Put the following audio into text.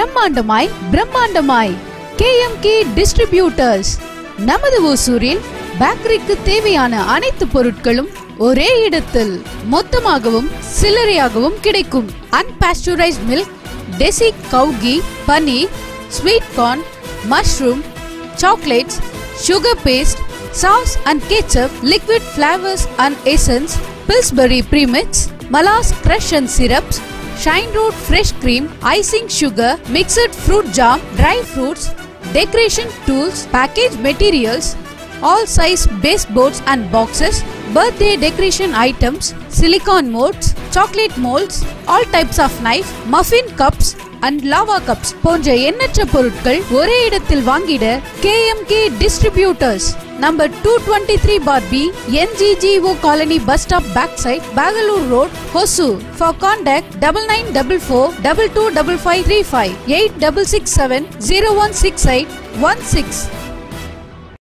பிரம்மாண்டமாய் பிரம்மாண்டமாய் KMK distributors நமது ஓசூரில் பேக்கரிக்கு தேவையான அனைத்து பொருட்களும் ஒரே இடத்தில் மொத்தமாகவும் சில்லறையாகவும் கிடைக்கும் unpasteurised milk desi cow ghee paneer sweet corn mushroom chocolates, sugar paste, sauce and ketchup, liquid flavors and essence, Pillsbury premix, Malas crush and syrups, Shine Root fresh cream, icing sugar, mixed fruit jam, dry fruits, decoration tools, package materials, all size baseboards and boxes, birthday decoration items, silicone molds, chocolate molds, all types of knife, muffin cups, and lava cups போன்ற எண்ணற்ற பொருட்கள் ஒரே இடத்தில் வாங்கிட KMK distributors number two twenty three பார் B NGGO colony bus stop back side Bangalore road Hosur for contact double nine double four double two double five three five eight double six seven zero one six eight one six